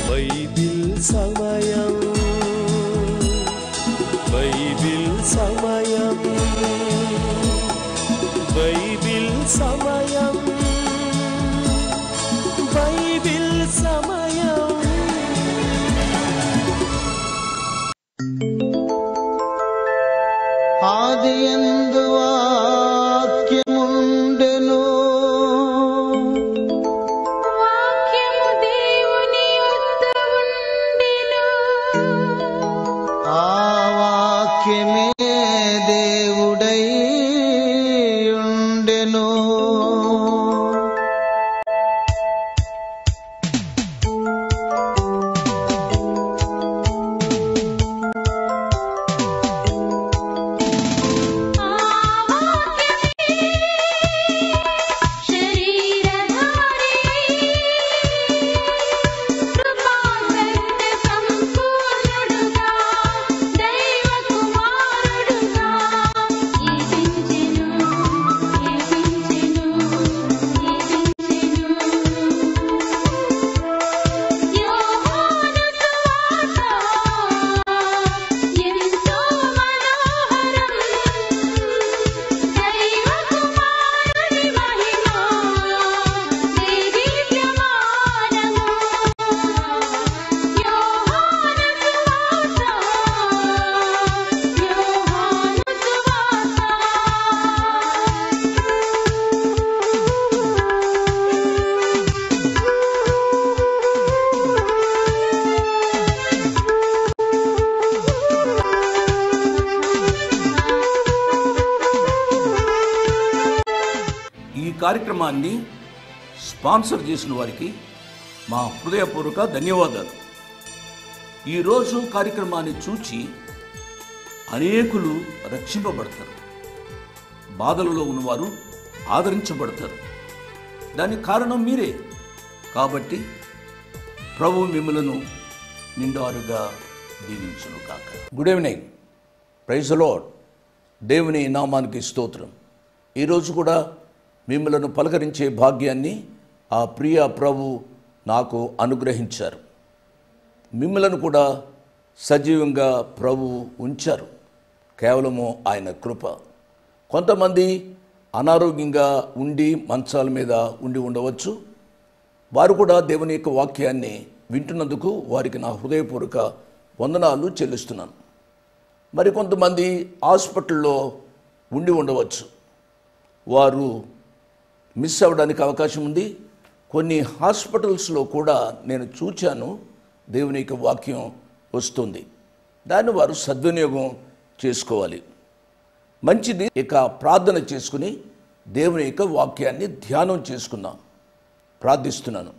Bible సమయం Bible సమయం Bible సమయం బైబిల్ సమయం ఆది ఎందు వాక్యముండెను వాక్యము దేవుని యొద్ద ఉండెను ఆ వాక్యమే దేవుడై ఉండెను ఆ వాక్యమే శరీరధారి కృపా సత్య సంపూర్ణుడుగా దైవ కుమారుడుగా జీవించెను జీవించెను జీవించెను యోహాను సువార్త ఎంతో మనోహరం దైవ కుమారుని మహిమ దేదీప్యమానము యోహాను సువార్త యోహాను ఈ కార్యక్రమాన్ని స్పాన్సర్ చేసిన వారికి మా హృదయపూర్వక ధన్యవాదాలు ఈరోజు కార్యక్రమాన్ని చూచి అనేకులు రక్షింపబడతారు బాధలలో ఉన్నవారు ఆదరించబడతారు దానికి కారణం మీరే కాబట్టి ప్రభు మిమ్మలను నిండారుగా దీవించును కాక గుడ్ ఈవినింగ్ ప్రైజ్ లార్డ్ దేవుని నామానికి స్తోత్రం ఈరోజు కూడా మిమ్మలను పలకరించే భాగ్యాన్ని ఆ ప్రియ ప్రభు నాకు అనుగ్రహించారు మిమ్మలను కూడా సజీవంగా ప్రభు ఉంచారు కేవలము ఆయన కృప కొంతమంది అనారోగ్యంగా ఉండి మంచాల మీద ఉండి ఉండవచ్చు వారు కూడా దేవుని యొక్క వాక్యాన్ని వింటున్నందుకు వారికి నా హృదయపూర్వక వందనాలు చెల్లిస్తున్నాను మరి కొంతమంది హాస్పిటల్లో ఉండి ఉండవచ్చు వారు మిస్ అవ్వడానికి అవకాశం ఉంది కొన్ని హాస్పిటల్స్లో కూడా నేను చూచాను దేవుని యొక్క వాక్యం వస్తుంది దాన్ని వారు సద్వినియోగం చేసుకోవాలి మంచిది ఇక ప్రార్థన చేసుకుని దేవుని యొక్క వాక్యాన్ని ధ్యానం చేసుకుందాం ప్రార్థిస్తున్నాను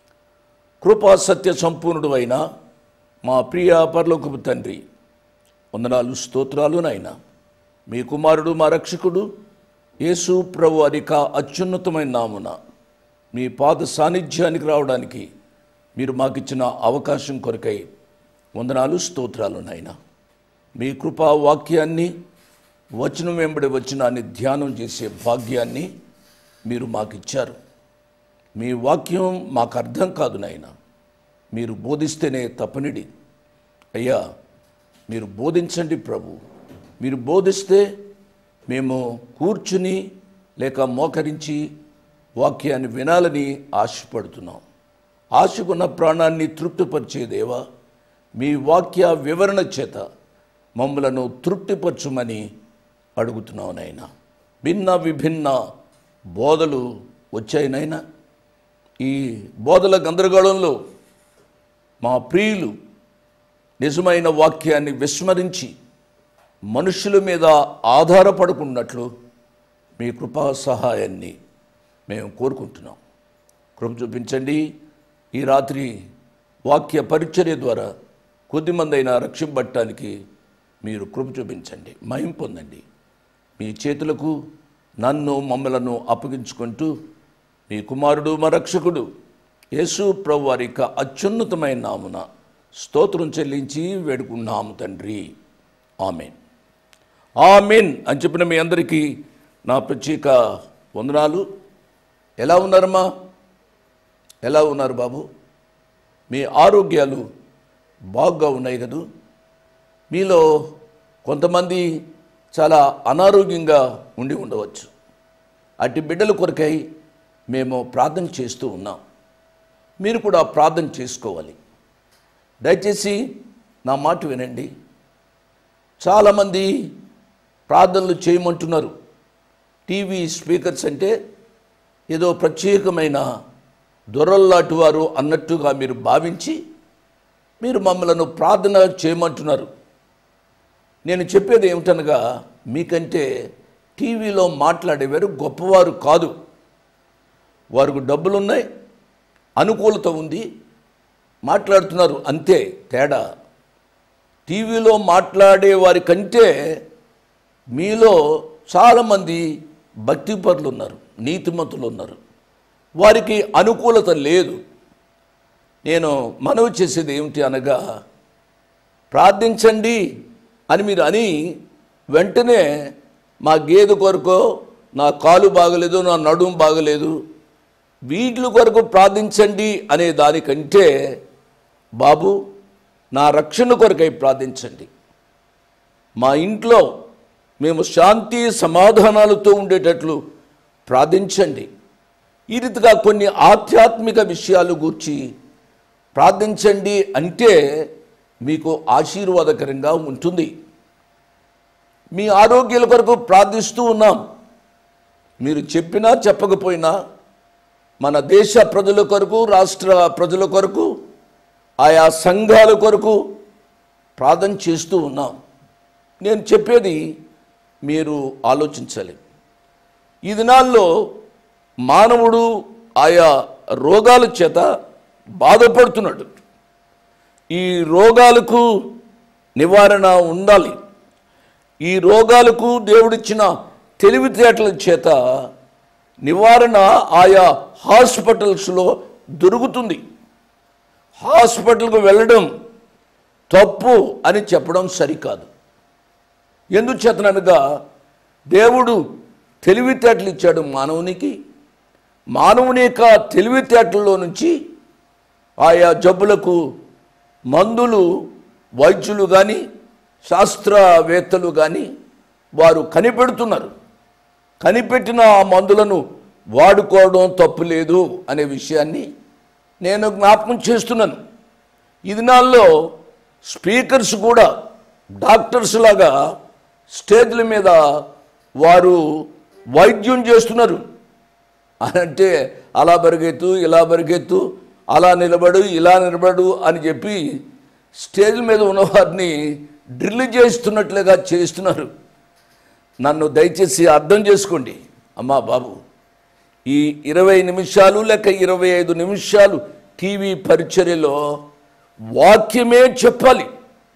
కృపా సత్య సంపూర్ణుడు అయిన మా ప్రియ పరలోకపు తండ్రి వందనాలు స్తోత్రాలు నాయన మీ కుమారుడు మా రక్షకుడు యేసు ప్రభు అధిక అత్యున్నతమైన నామున మీ పాద సాన్నిధ్యానికి రావడానికి మీరు మాకిచ్చిన అవకాశం కొరకై వందనాలు స్తోత్రాలు నాయన మీ కృపా వాక్యాన్ని వచనం వెంబడి వచనాన్ని ధ్యానం చేసే భాగ్యాన్ని మీరు మాకిచ్చారు మీ వాక్యం మాకు అర్థం కాదు నాయన మీరు బోధిస్తేనే తప్పనిడి అయ్యా మీరు బోధించండి ప్రభు మీరు బోధిస్తే మేము కూర్చుని లేక మోకరించి వాక్యాన్ని వినాలని ఆశపడుతున్నాం ఆశకున్న ప్రాణాన్ని తృప్తిపరిచేదేవా మీ వాక్య వివరణ చేత మమ్మలను తృప్తిపరచుమని అడుగుతున్నావు నాయనా భిన్న విభిన్న బోధలు వచ్చాయి నాయనా ఈ బోధల గందరగోళంలో మా ప్రియులు నిజమైన వాక్యాన్ని విస్మరించి మనుషుల మీద ఆధారపడుకున్నట్లు మీ కృపా సహాయాన్ని మేము కోరుకుంటున్నాం కృప చూపించండి ఈ రాత్రి వాక్య పరిచర్య ద్వారా కొద్దిమంది అయినా రక్షింపట్టడానికి మీరు కృప చూపించండి మహిం పొందండి మీ చేతులకు నన్ను మమ్మలను అప్పగించుకుంటూ మీ కుమారుడు మా రక్షకుడు యేసు ప్రభు వారి యొక్క అత్యున్నతమైన నామున స్తోత్రం చెల్లించి వేడుకున్నాము తండ్రి ఆమెన్ ఆమెన్ అని చెప్పిన మీ అందరికీ నా ప్రత్యేక వందనాలు ఎలా ఉన్నారమ్మా ఎలా ఉన్నారు బాబు మీ ఆరోగ్యాలు బాగా ఉన్నాయి కదూ మీలో కొంతమంది చాలా అనారోగ్యంగా ఉండి ఉండవచ్చు అట్టి బిడ్డల కొరకై మేము ప్రార్థన చేస్తూ ఉన్నాం మీరు కూడా ప్రార్థన చేసుకోవాలి దయచేసి నా మాట వినండి చాలామంది ప్రార్థనలు చేయమంటున్నారు టీవీ స్పీకర్స్ అంటే ఏదో ప్రత్యేకమైన దొరల్లాంటి వారు అన్నట్టుగా మీరు భావించి మీరు మమ్మలను ప్రార్థన చేయమంటున్నారు నేను చెప్పేది ఏమిటనగా మీకంటే టీవీలో మాట్లాడేవారు గొప్పవారు కాదు వారికి డబ్బులున్నాయి అనుకూలత ఉంది మాట్లాడుతున్నారు అంతే తేడా టీవీలో మాట్లాడే వారి కంటే మీలో చాలామంది భక్తిపరులు ఉన్నారు నీతిమంతులు ఉన్నారు వారికి అనుకూలత లేదు నేను మనవి చేసేది ఏమిటి అనగా ప్రార్థించండి అని మీరు అని వెంటనే మా గేదె కొరకు నా కాలు బాగలేదు నా నడుము బాగలేదు వీటి కొరకు ప్రార్థించండి అనే దానికంటే బాబు నా రక్షణ కొరకై ప్రార్థించండి మా ఇంట్లో మేము శాంతి సమాధానాలతో ఉండేటట్లు ప్రార్థించండి ఈ రీతిగా కొన్ని ఆధ్యాత్మిక విషయాలు గూర్చి ప్రార్థించండి అంటే మీకు ఆశీర్వాదకరంగా ఉంటుంది మీ ఆరోగ్యాల కొరకు ప్రార్థిస్తూ ఉన్నాం మీరు చెప్పినా చెప్పకపోయినా మన దేశ ప్రజల కొరకు రాష్ట్ర ప్రజల కొరకు ఆయా సంఘాల కొరకు ప్రార్థన చేస్తూ ఉన్నాం నేను చెప్పేది మీరు ఆలోచించాలి ఈ దినాల్లో మానవుడు ఆయా రోగాల చేత బాధపడుతున్నాడు ఈ రోగాలకు నివారణ ఉండాలి ఈ రోగాలకు దేవుడిచ్చిన తెలివితేటల చేత నివారణ ఆయా హాస్పిటల్స్లో దొరుకుతుంది హాస్పిటల్కు వెళ్ళడం తప్పు అని చెప్పడం సరికాదు ఎందుచేతనగా దేవుడు తెలివితేటలు ఇచ్చాడు మానవునికి మానవుని యొక్క తెలివితేటల్లో నుంచి ఆయా జబ్బులకు మందులు వైద్యులు కానీ శాస్త్రవేత్తలు కానీ వారు కనిపెడుతున్నారు కనిపెట్టిన ఆ మందులను వాడుకోవడం తప్పు లేదు అనే విషయాన్ని నేను జ్ఞాపకం చేస్తున్నాను ఈ దినాల్లో స్పీకర్స్ కూడా డాక్టర్స్ లాగా స్టేజ్ల మీద వారు వైద్యం చేస్తున్నారు అని అంటే అలా బరిగెత్తు ఇలా బరిగెత్తు అలా నిలబడు ఇలా నిలబడు అని చెప్పి స్టేజ్ మీద ఉన్నవారిని డ్రిల్ చేస్తున్నట్లుగా చేస్తున్నారు నన్ను దయచేసి అర్థం చేసుకోండి అమ్మా బాబు ఈ ఇరవై నిమిషాలు లేక ఇరవై ఐదు నిమిషాలు టీవీ పరిచర్యలో వాక్యమే చెప్పాలి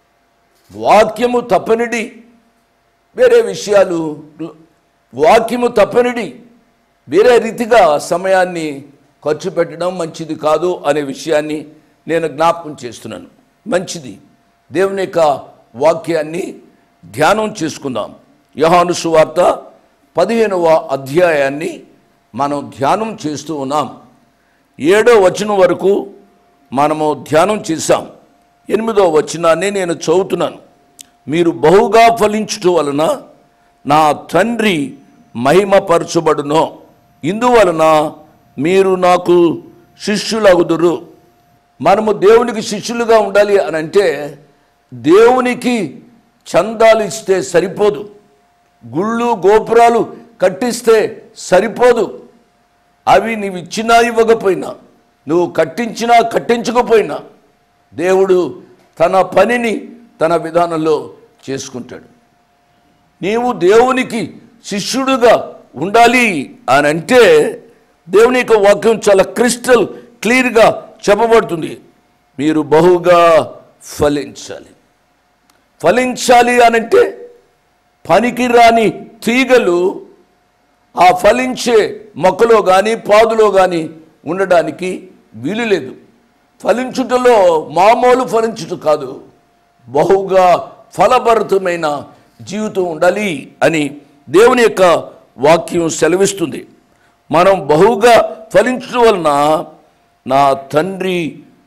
వాక్యము తప్పనిడి వేరే విషయాలు వాక్యము తప్పనిడి వేరే రీతిగా సమయాన్ని ఖర్చు పెట్టడం మంచిది కాదు అనే విషయాన్ని నేను జ్ఞాపకం చేస్తున్నాను మంచిది దేవుని యొక్క వాక్యాన్ని ధ్యానం చేసుకుందాం యహాను సువార్త పదిహేనవ అధ్యాయాన్ని మనం ధ్యానం చేస్తూ ఉన్నాం ఏడో వచనం వరకు మనము ధ్యానం చేశాం ఎనిమిదో వచనాన్ని నేను చదువుతున్నాను మీరు బహుగా ఫలించుట వలన నా తండ్రి మహిమపరచబడును ఇందువలన మీరు నాకు శిష్యులగుదురు మనము దేవునికి శిష్యులుగా ఉండాలి అని అంటే దేవునికి చందాలు ఇస్తే సరిపోదు గుళ్ళు గోపురాలు కట్టిస్తే సరిపోదు అవి నీవు ఇచ్చినా ఇవ్వకపోయినా నువ్వు కట్టించినా కట్టించకపోయినా దేవుడు తన పనిని తన విధానంలో చేసుకుంటాడు నీవు దేవునికి శిష్యుడుగా ఉండాలి అని అంటే దేవుని యొక్క వాక్యం చాలా క్రిస్టల్ క్లియర్గా చెప్పబడుతుంది మీరు బహుగా ఫలించాలి ఫలించాలి అనంటే పనికి రాని తీగలు ఆ ఫలించే మొక్కలో కానీ పాదులో కానీ ఉండడానికి వీలు లేదు ఫలించుటలో మామూలు ఫలించుట కాదు బహుగా ఫలభరితమైన జీవితం ఉండాలి అని దేవుని యొక్క వాక్యం సెలవిస్తుంది మనం బహుగా ఫలించడం వలన నా తండ్రి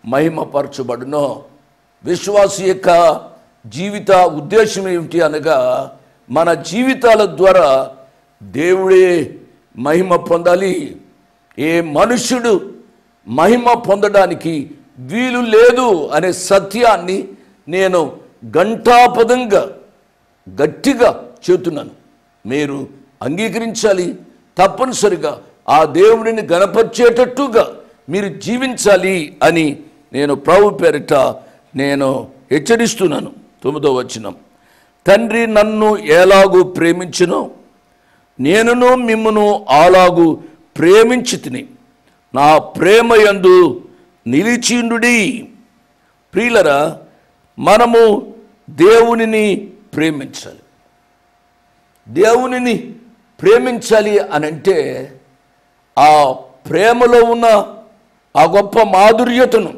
మహిమపరచబడునో విశ్వాసి యొక్క జీవిత ఉద్దేశం ఏమిటి అనగా మన జీవితాల ద్వారా దేవుడే మహిమ పొందాలి ఏ మనుష్యుడు మహిమ పొందడానికి వీలు లేదు అనే సత్యాన్ని నేను గంటాపదంగా గట్టిగా చెబుతున్నాను మీరు అంగీకరించాలి తప్పనిసరిగా ఆ దేవుడిని గణపరిచేటట్టుగా మీరు జీవించాలి అని నేను ప్రభు పేరిట నేను హెచ్చరిస్తున్నాను తొమ్మిదో వచనం తండ్రి నన్ను ఎలాగూ ప్రేమించునో నేనును మిమ్మును అలాగు ప్రేమించి తిని నా ప్రేమ యందు నిలిచిండుడి ప్రియులరా మనము దేవునిని ప్రేమించాలి దేవునిని ప్రేమించాలి అని అంటే ఆ ప్రేమలో ఉన్న ఆ గొప్ప మాధుర్యతను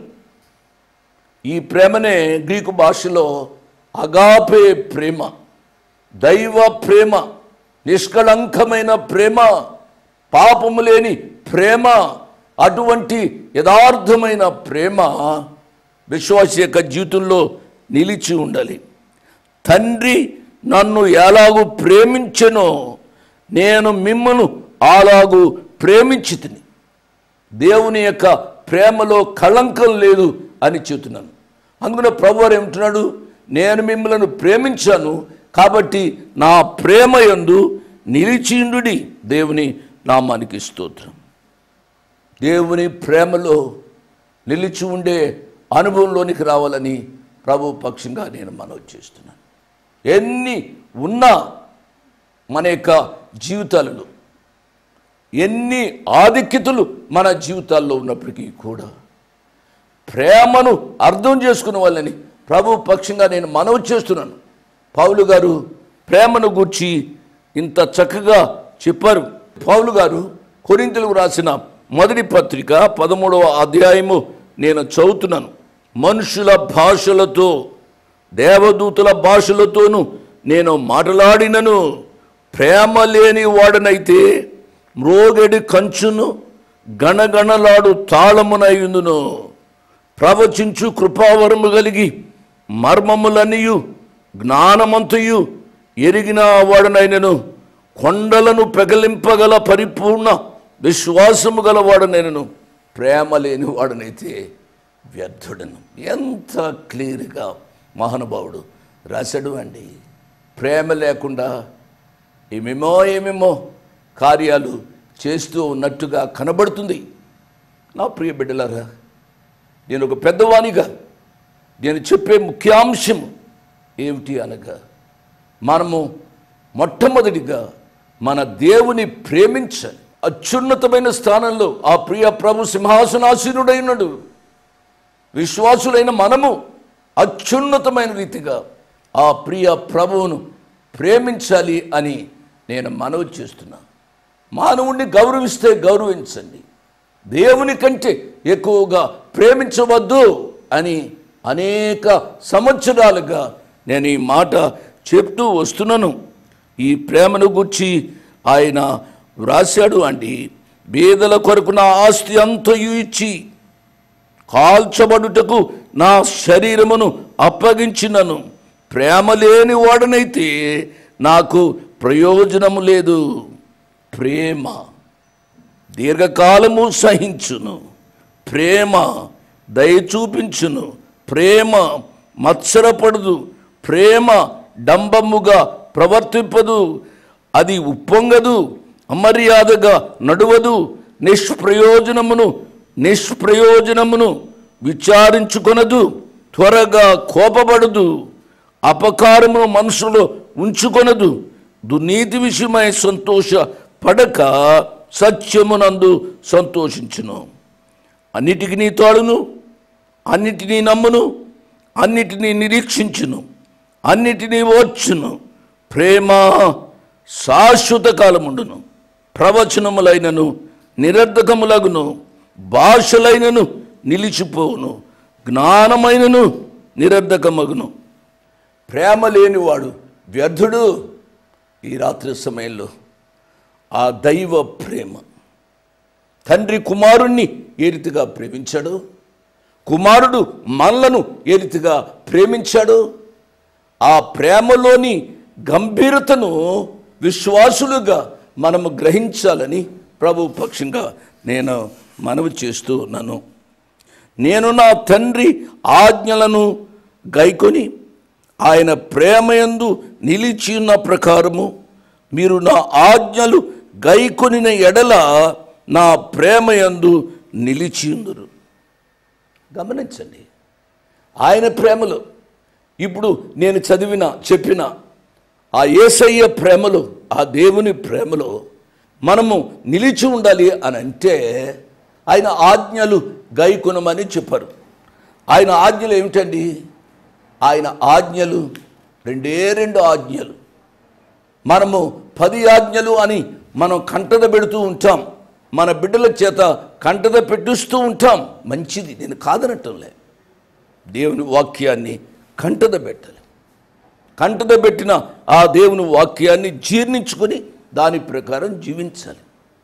ఈ ప్రేమనే గ్రీకు భాషలో అగాపే ప్రేమ దైవ ప్రేమ నిష్కళంకమైన ప్రేమ పాపము లేని ప్రేమ అటువంటి యథార్థమైన ప్రేమ విశ్వాస యొక్క జీవితంలో నిలిచి ఉండాలి తండ్రి నన్ను ఎలాగూ ప్రేమించెనో నేను మిమ్మను అలాగూ ప్రేమించి తిని దేవుని యొక్క ప్రేమలో కళంకం లేదు అని చెబుతున్నాను అందుకనే ప్రభువారు ఏమంటున్నాడు నేను మిమ్మల్ని ప్రేమించాను కాబట్టి నా ప్రేమ యందు నిలిచిండుడి దేవుని నామానికి స్తోత్రం దేవుని ప్రేమలో నిలిచి ఉండే అనుభవంలోనికి రావాలని ప్రభు పక్షంగా నేను మనవి చేస్తున్నాను ఎన్ని ఉన్నా మన యొక్క జీవితాలలో ఎన్ని ఆధిక్యతలు మన జీవితాల్లో ఉన్నప్పటికీ కూడా ప్రేమను అర్థం చేసుకున్న వాళ్ళని ప్రభు పక్షంగా నేను మనవి చేస్తున్నాను పౌలు గారు ప్రేమను గూర్చి ఇంత చక్కగా చెప్పారు పౌలు గారు కొరింతలకు రాసిన మొదటి పత్రిక పదమూడవ అధ్యాయము నేను చదువుతున్నాను మనుషుల భాషలతో దేవదూతల భాషలతోనూ నేను మాట్లాడినను ప్రేమ లేని వాడనైతే మ్రోగెడి కంచును గణగణలాడు తాళమునయుందును ప్రవచించు కృపావరము కలిగి మర్మములనియు జ్ఞానమంతయు ఎరిగిన వాడనైనను కొండలను ప్రగలింపగల పరిపూర్ణ విశ్వాసము గల వాడనైనను ప్రేమ లేని వాడనైతే వ్యర్థుడను ఎంత క్లియర్గా మహానుభావుడు రాశాడు అండి ప్రేమ లేకుండా ఏమేమో ఏమేమో కార్యాలు చేస్తూ ఉన్నట్టుగా కనబడుతుంది నా ప్రియ బిడ్డలారా నేను ఒక పెద్దవానిగా నేను చెప్పే ముఖ్యాంశం ఏమిటి అనగా మనము మొట్టమొదటిగా మన దేవుని ప్రేమించాలి అత్యున్నతమైన స్థానంలో ఆ ప్రియ ప్రభు సింహాసనాసీనుడైనడు విశ్వాసులైన మనము అత్యున్నతమైన రీతిగా ఆ ప్రియ ప్రభువును ప్రేమించాలి అని నేను మనవి చేస్తున్నా మానవుణ్ణి గౌరవిస్తే గౌరవించండి దేవుని కంటే ఎక్కువగా ప్రేమించవద్దు అని అనేక సంవత్సరాలుగా నేను ఈ మాట చెప్తూ వస్తున్నాను ఈ ప్రేమను గుర్చి ఆయన వ్రాశాడు అండి బీదల కొరకు నా ఆస్తి అంతయు ఇచ్చి కాల్చబడుటకు నా శరీరమును అప్పగించినను ప్రేమ లేని వాడనైతే నాకు ప్రయోజనము లేదు ప్రేమ దీర్ఘకాలము సహించును ప్రేమ దయ చూపించును ప్రేమ మత్సరపడదు ప్రేమ డంబముగా ప్రవర్తింపదు అది ఉప్పొంగదు అమర్యాదగా నడువదు నిష్ప్రయోజనమును నిష్ప్రయోజనమును విచారించుకొనదు త్వరగా కోపపడదు అపకారమును మనసులో ఉంచుకొనదు దుర్నీతి విషయమై సంతోష పడక సత్యమునందు సంతోషించును అన్నిటికి నీ తోడును అన్నిటినీ నమ్మును అన్నిటినీ నిరీక్షించును అన్నిటినీ ఓర్చును ప్రేమ శాశ్వత కాలముండును ప్రవచనములైనను నిరర్ధకములగును భాషలైనను నిలిచిపోవును జ్ఞానమైనను నిరర్ధకమగును ప్రేమ లేనివాడు వ్యర్థుడు ఈ రాత్రి సమయంలో ఆ దైవ ప్రేమ తండ్రి కుమారుణ్ణి ఏ రీతిగా ప్రేమించాడు కుమారుడు మనలను ఏ రీతిగా ప్రేమించాడు ఆ ప్రేమలోని గంభీరతను విశ్వాసులుగా మనము గ్రహించాలని ప్రభు పక్షంగా నేను మనవి చేస్తూ ఉన్నాను నేను నా తండ్రి ఆజ్ఞలను గైకొని ఆయన ప్రేమయందు నిలిచి ఉన్న ప్రకారము మీరు నా ఆజ్ఞలు గైకొనిన ఎడల నా ప్రేమయందు నిలిచియుందురు గమనించండి ఆయన ప్రేమలో ఇప్పుడు నేను చదివిన చెప్పిన ఆ ఏసయ్య ప్రేమలో ఆ దేవుని ప్రేమలో మనము నిలిచి ఉండాలి అని అంటే ఆయన ఆజ్ఞలు గైకొనమని చెప్పారు ఆయన ఆజ్ఞలు ఏమిటండి ఆయన ఆజ్ఞలు రెండే రెండు ఆజ్ఞలు మనము పది ఆజ్ఞలు అని మనం కంటద పెడుతూ ఉంటాం మన బిడ్డల చేత కంటద పెట్టిస్తూ ఉంటాం మంచిది నేను కాదనటంలే దేవుని వాక్యాన్ని కంటద పెట్టాలి కంటద పెట్టిన ఆ దేవుని వాక్యాన్ని జీర్ణించుకొని దాని ప్రకారం జీవించాలి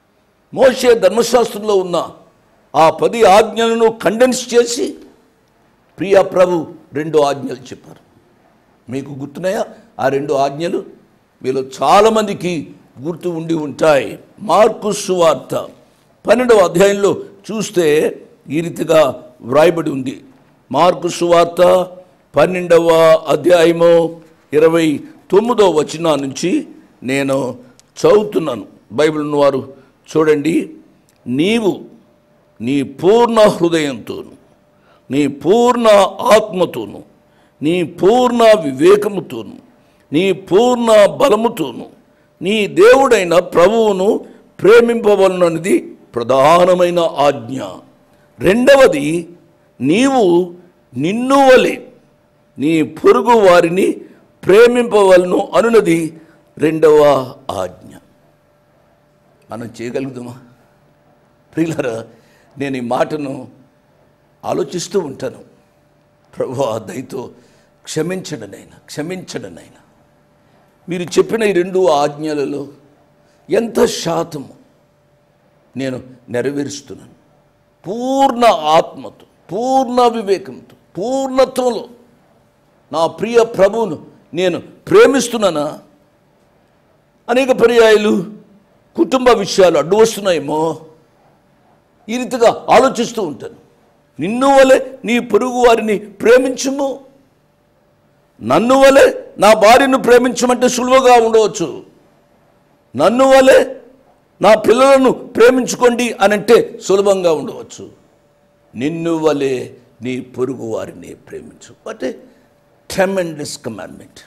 మోషే ధర్మశాస్త్రంలో ఉన్న ఆ పది ఆజ్ఞలను కండెన్స్ చేసి ప్రియ ప్రభు రెండు ఆజ్ఞలు చెప్పారు మీకు గుర్తున్నాయా ఆ రెండు ఆజ్ఞలు మీలో చాలామందికి గుర్తు ఉండి ఉంటాయి మార్కు సువార్త పన్నెండవ అధ్యాయంలో చూస్తే ఈ రీతిగా వ్రాయబడి ఉంది మార్కు సువార్త పన్నెండవ అధ్యాయము ఇరవై తొమ్మిదవ వచనం నుంచి నేను చదువుతున్నాను బైబిల్ ఉన్నవారు చూడండి నీవు నీ పూర్ణ హృదయంతోను నీ పూర్ణ ఆత్మతోను నీ పూర్ణ వివేకముతోను నీ పూర్ణ బలముతోను నీ దేవుడైన ప్రభువును ప్రేమింపవలనది ప్రధానమైన ఆజ్ఞ రెండవది నీవు నిన్ను వలె నీ పొరుగు వారిని ప్రేమింపవలను అనున్నది రెండవ ఆజ్ఞ మనం చేయగలుగుదామా ప్రియులరా నేను ఈ మాటను ఆలోచిస్తూ ఉంటాను ప్రభు ఆ దయతో క్షమించండి నాయన క్షమించండి నాయన మీరు చెప్పిన ఈ రెండు ఆజ్ఞలలో ఎంత శాతము నేను నెరవేరుస్తున్నాను పూర్ణ ఆత్మతో పూర్ణ వివేకంతో పూర్ణత్వంలో నా ప్రియ ప్రభువును నేను ప్రేమిస్తున్నానా అనేక పర్యాయాలు కుటుంబ విషయాలు అడ్డు వస్తున్నాయేమో ఈ రీతిగా ఆలోచిస్తూ ఉంటాను నిన్ను వలె నీ పొరుగు వారిని ప్రేమించుము నన్ను వలె నా భార్యను ప్రేమించమంటే సులువుగా ఉండవచ్చు నన్ను వలె నా పిల్లలను ప్రేమించుకోండి అని అంటే సులభంగా ఉండవచ్చు నిన్ను వలె నీ పొరుగు వారిని ప్రేమించు బట్ ట్రెమెండస్ కమాండ్మెంట్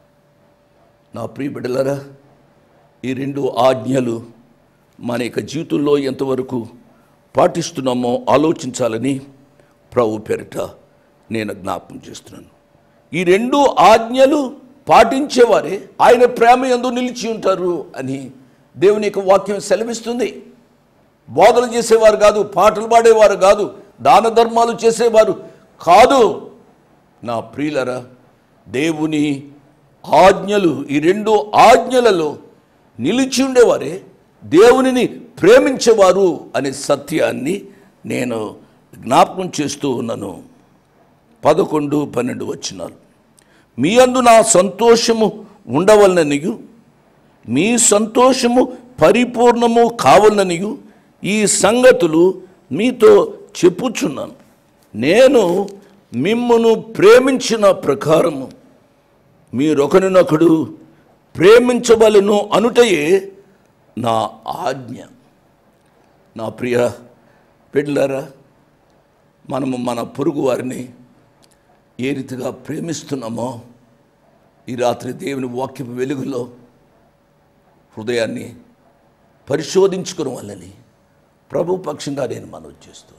నా ప్రియ బిడ్డలారా ఈ రెండు ఆజ్ఞలు మన యొక్క జీవితంలో ఎంతవరకు పాటిస్తున్నామో ఆలోచించాలని ప్రభు పేరిట నేను జ్ఞాపకం చేస్తున్నాను ఈ రెండు ఆజ్ఞలు పాటించేవారే ఆయన ప్రేమ ఎందు నిలిచి ఉంటారు అని దేవుని యొక్క వాక్యం సెలవిస్తుంది బోధలు చేసేవారు కాదు పాటలు పాడేవారు కాదు దాన ధర్మాలు చేసేవారు కాదు నా ప్రియులరా దేవుని ఆజ్ఞలు ఈ రెండు ఆజ్ఞలలో నిలిచి ఉండేవారే దేవునిని ప్రేమించేవారు అనే సత్యాన్ని నేను జ్ఞాపకం చేస్తూ ఉన్నాను పదకొండు పన్నెండు వచ్చినాలు మీ అందు నా సంతోషము ఉండవలననియు మీ సంతోషము పరిపూర్ణము కావాలనియు ఈ సంగతులు మీతో చెప్పుచున్నాను నేను మిమ్మును ప్రేమించిన ప్రకారము మీరొకరినొకడు ప్రేమించవలను అనుటయే నా ఆజ్ఞ నా ప్రియ బిడ్డలారా మనము మన పొరుగు వారిని ఏ రీతిగా ప్రేమిస్తున్నామో ఈ రాత్రి దేవుని వాక్యపు వెలుగులో హృదయాన్ని పరిశోధించుకుని వాళ్ళని ప్రభు పక్షంగా నేను మనవి చేస్తున్నాను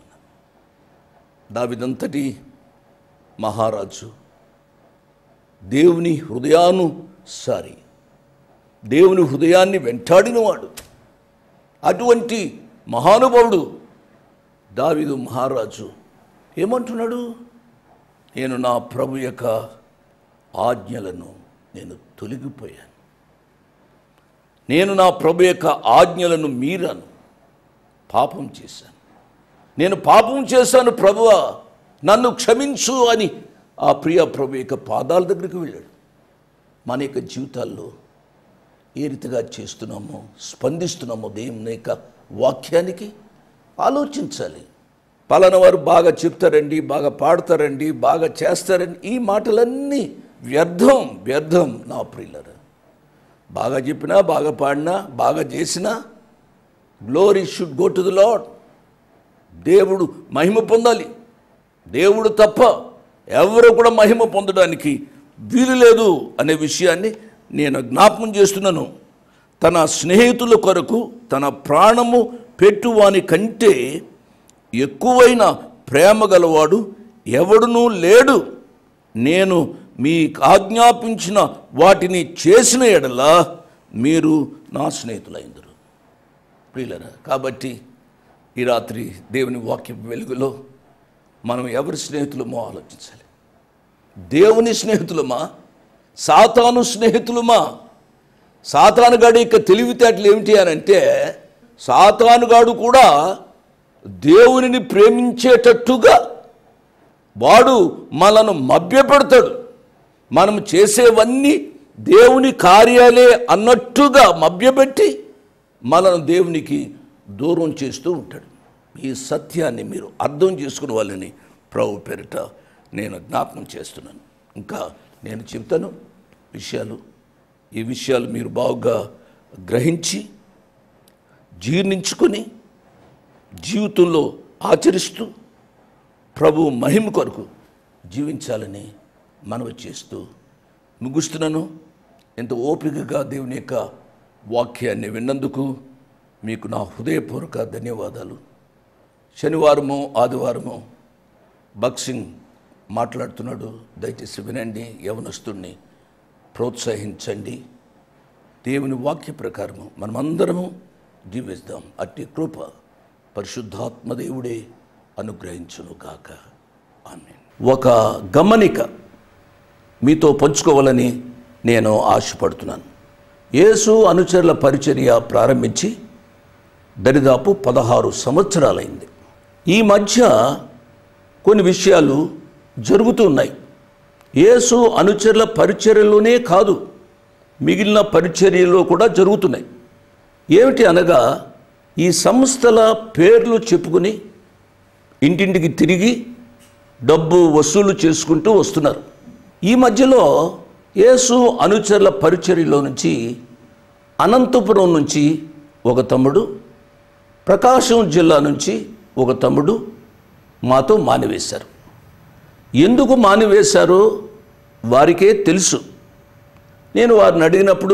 దావిదంతటి మహారాజు దేవుని హృదయాను సారి దేవుని హృదయాన్ని వెంటాడినవాడు అటువంటి మహానుభావుడు దావిదు మహారాజు ఏమంటున్నాడు నేను నా ప్రభు యొక్క ఆజ్ఞలను నేను తొలగిపోయాను నేను నా ప్రభు యొక్క ఆజ్ఞలను మీరాను పాపం చేశాను నేను పాపం చేశాను ప్రభువా నన్ను క్షమించు అని ఆ ప్రియ ప్రభు యొక్క పాదాల దగ్గరికి వెళ్ళాడు మన యొక్క జీవితాల్లో ఏ రీతిగా చేస్తున్నామో స్పందిస్తున్నామో దేవుని యొక్క వాక్యానికి ఆలోచించాలి పలానా వారు బాగా చెప్తారండి బాగా పాడతారండి బాగా చేస్తారండి ఈ మాటలన్నీ వ్యర్థం వ్యర్థం నా ప్రియులరు బాగా చెప్పినా బాగా పాడినా బాగా చేసినా glory should go to the Lord దేవుడు మహిమ పొందాలి దేవుడు తప్ప ఎవరు కూడా మహిమ పొందడానికి వీలు లేదు అనే విషయాన్ని నేను జ్ఞాపకం చేస్తున్నాను తన స్నేహితుల కొరకు తన ప్రాణము పెట్టువాని కంటే ఎక్కువైన ప్రేమ గలవాడు ఎవడునూ లేడు నేను మీకు ఆజ్ఞాపించిన వాటిని చేసిన ఎడల మీరు నా స్నేహితులైందరు ప్రియులరా కాబట్టి ఈ రాత్రి దేవుని వాక్య వెలుగులో మనం ఎవరి స్నేహితులమో ఆలోచించాలి దేవుని స్నేహితులమా సాతాను స్నేహితులమా సాతానుగాడి యొక్క తెలివితేటలు ఏమిటి అని అంటే సాతానుగాడు కూడా దేవునిని ప్రేమించేటట్టుగా వాడు మనను మభ్యపెడతాడు మనం చేసేవన్నీ దేవుని కార్యాలే అన్నట్టుగా మభ్యపెట్టి మనను దేవునికి దూరం చేస్తూ ఉంటాడు ఈ సత్యాన్ని మీరు అర్థం చేసుకునే వాళ్ళని ప్రభు పేరిట నేను జ్ఞాపకం చేస్తున్నాను ఇంకా నేను చెప్తాను విషయాలు ఈ విషయాలు మీరు బాగా గ్రహించి జీర్ణించుకొని జీవితంలో ఆచరిస్తూ ప్రభు మహిమ కొరకు జీవించాలని మనవి చేస్తూ ముగుస్తున్నాను ఎంత ఓపికగా దేవుని యొక్క వాక్యాన్ని విన్నందుకు మీకు నా హృదయపూర్వక ధన్యవాదాలు శనివారము ఆదివారము బక్సింగ్ మాట్లాడుతున్నాడు దయచేసి వినండి యవనస్తుడిని ప్రోత్సహించండి దేవుని వాక్య ప్రకారము మనమందరము జీవిస్తాం అట్టి కృప పరిశుద్ధాత్మ దేవుడే అనుగ్రహించును కాక ఆమె ఒక గమనిక మీతో పంచుకోవాలని నేను ఆశపడుతున్నాను యేసు అనుచరుల పరిచర్య ప్రారంభించి దరిదాపు పదహారు సంవత్సరాలైంది ఈ మధ్య కొన్ని విషయాలు జరుగుతున్నాయి యేసు అనుచరుల పరిచర్యలోనే కాదు మిగిలిన పరిచర్యలో కూడా జరుగుతున్నాయి ఏమిటి అనగా ఈ సంస్థల పేర్లు చెప్పుకుని ఇంటింటికి తిరిగి డబ్బు వసూలు చేసుకుంటూ వస్తున్నారు ఈ మధ్యలో యేసు అనుచరుల పరిచర్యలో నుంచి అనంతపురం నుంచి ఒక తమ్ముడు ప్రకాశం జిల్లా నుంచి ఒక తమ్ముడు మాతో మానివేశారు ఎందుకు మానివేశారో వారికే తెలుసు నేను వారిని అడిగినప్పుడు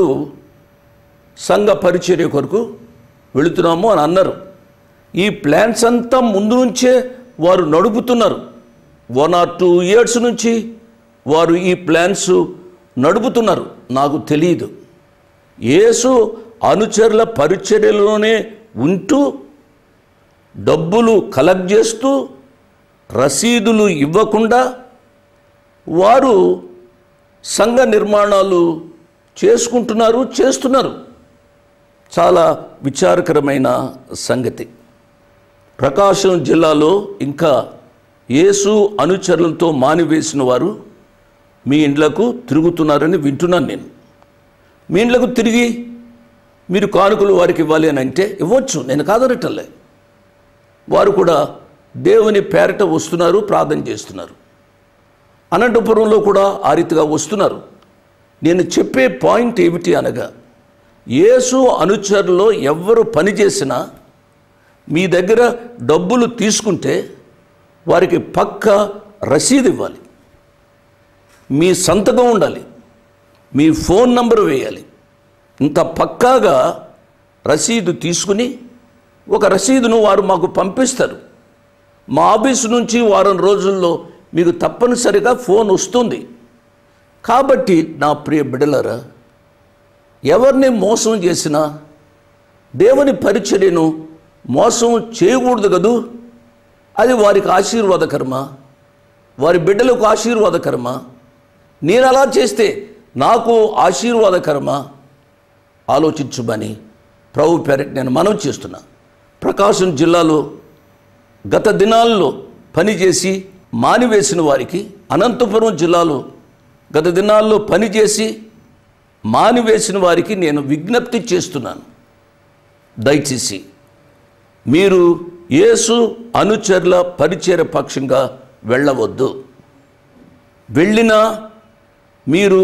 సంఘ పరిచర్య కొరకు వెళుతున్నాము అని అన్నారు ఈ ప్లాన్స్ అంతా ముందు నుంచే వారు నడుపుతున్నారు వన్ ఆర్ టూ ఇయర్స్ నుంచి వారు ఈ ప్లాన్స్ నడుపుతున్నారు నాకు తెలియదు యేసు అనుచరుల పరిచర్యలోనే ఉంటూ డబ్బులు కలెక్ట్ చేస్తూ రసీదులు ఇవ్వకుండా వారు సంఘ నిర్మాణాలు చేసుకుంటున్నారు చేస్తున్నారు చాలా విచారకరమైన సంగతి ప్రకాశం జిల్లాలో ఇంకా యేసు అనుచరులతో మానివేసిన వారు మీ ఇండ్లకు తిరుగుతున్నారని వింటున్నాను నేను మీ ఇండ్లకు తిరిగి మీరు కానుకలు వారికి ఇవ్వాలి అని అంటే ఇవ్వచ్చు నేను కాదనటల్లే వారు కూడా దేవుని పేరట వస్తున్నారు ప్రార్థన చేస్తున్నారు అనంతపురంలో కూడా ఆ రీతిగా వస్తున్నారు నేను చెప్పే పాయింట్ ఏమిటి అనగా యేసు అనుచరులో ఎవరు పని చేసినా మీ దగ్గర డబ్బులు తీసుకుంటే వారికి పక్క రసీదు ఇవ్వాలి మీ సంతకం ఉండాలి మీ ఫోన్ నంబర్ వేయాలి ఇంత పక్కాగా రసీదు తీసుకుని ఒక రసీదును వారు మాకు పంపిస్తారు మా ఆఫీసు నుంచి వారం రోజుల్లో మీకు తప్పనిసరిగా ఫోన్ వస్తుంది కాబట్టి నా ప్రియ బిడలరా ఎవరిని మోసం చేసినా దేవుని పరిచర్యను మోసం చేయకూడదు కదూ అది వారికి ఆశీర్వాదకరమా వారి బిడ్డలకు ఆశీర్వాదకరమా నేను అలా చేస్తే నాకు ఆశీర్వాదకరమా ఆలోచించుమని ప్రభు పేరట్ నేను మనవి చేస్తున్నా ప్రకాశం జిల్లాలో గత దినాల్లో పనిచేసి మానివేసిన వారికి అనంతపురం జిల్లాలో గత దినాల్లో పనిచేసి మానివేసిన వారికి నేను విజ్ఞప్తి చేస్తున్నాను దయచేసి మీరు యేసు అనుచరుల పరిచయ పక్షంగా వెళ్ళవద్దు వెళ్ళినా మీరు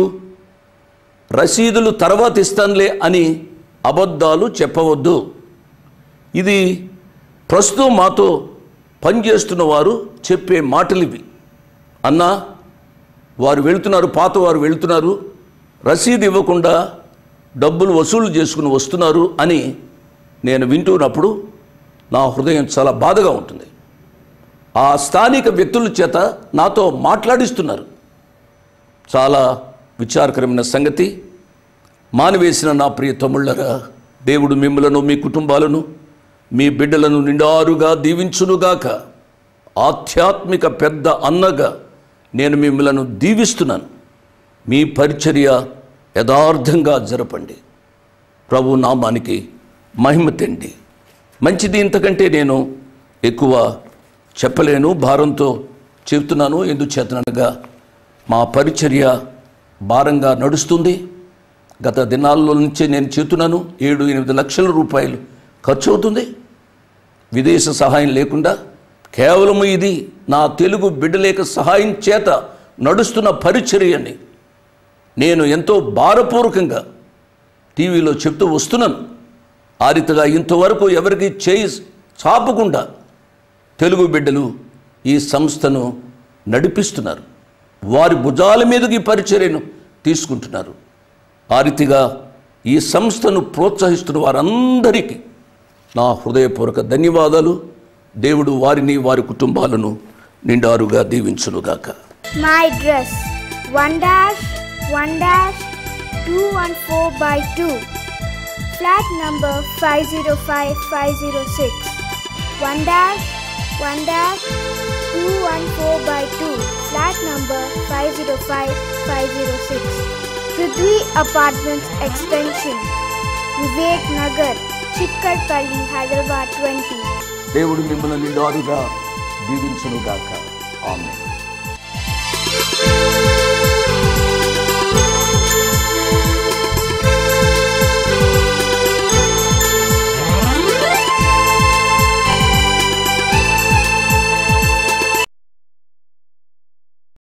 రసీదులు తర్వాత ఇస్తానులే అని అబద్ధాలు చెప్పవద్దు ఇది ప్రస్తుతం మాతో పనిచేస్తున్న వారు చెప్పే మాటలు ఇవి అన్నా వారు వెళ్తున్నారు పాత వారు వెళ్తున్నారు రసీదు ఇవ్వకుండా డబ్బులు వసూలు చేసుకుని వస్తున్నారు అని నేను వింటున్నప్పుడు నా హృదయం చాలా బాధగా ఉంటుంది ఆ స్థానిక వ్యక్తుల చేత నాతో మాట్లాడిస్తున్నారు చాలా విచారకరమైన సంగతి మానివేసిన నా ప్రియ తమ్ముళ్ళరా దేవుడు మిమ్మలను మీ కుటుంబాలను మీ బిడ్డలను నిండారుగా దీవించునుగాక ఆధ్యాత్మిక పెద్ద అన్నగా నేను మిమ్మలను దీవిస్తున్నాను మీ పరిచర్య యథార్థంగా జరపండి ప్రభు నామానికి మహిమ తెండి మంచిది ఇంతకంటే నేను ఎక్కువ చెప్పలేను భారంతో చెబుతున్నాను ఎందుచేతనగా మా పరిచర్య భారంగా నడుస్తుంది గత దినాల్లో నుంచే నేను చెబుతున్నాను ఏడు ఎనిమిది లక్షల రూపాయలు ఖర్చు అవుతుంది విదేశ సహాయం లేకుండా కేవలం ఇది నా తెలుగు బిడ్డలేక సహాయం చేత నడుస్తున్న పరిచర్యని నేను ఎంతో భారపూర్వకంగా టీవీలో చెప్తూ వస్తున్నాను ఆ రీతిగా ఇంతవరకు ఎవరికి చేయి చాపకుండా తెలుగు బిడ్డలు ఈ సంస్థను నడిపిస్తున్నారు వారి భుజాల మీదకి ఈ పరిచర్యను తీసుకుంటున్నారు ఆ రీతిగా ఈ సంస్థను ప్రోత్సహిస్తున్న వారందరికీ నా హృదయపూర్వక ధన్యవాదాలు దేవుడు వారిని వారి కుటుంబాలను నిండారుగా దీవించునుగాక My dress 1 dash 1 dash 214 by 2 flat number 505506 1 dash 1 dash 214 by 2 flat number 505506 Prithvi Apartments Extension Vivek Nagar Chikkarpalli Hyderabad 20 దేవుడు మిమ్మల్ని నిండారుగా దీవించునుగాక ఆమె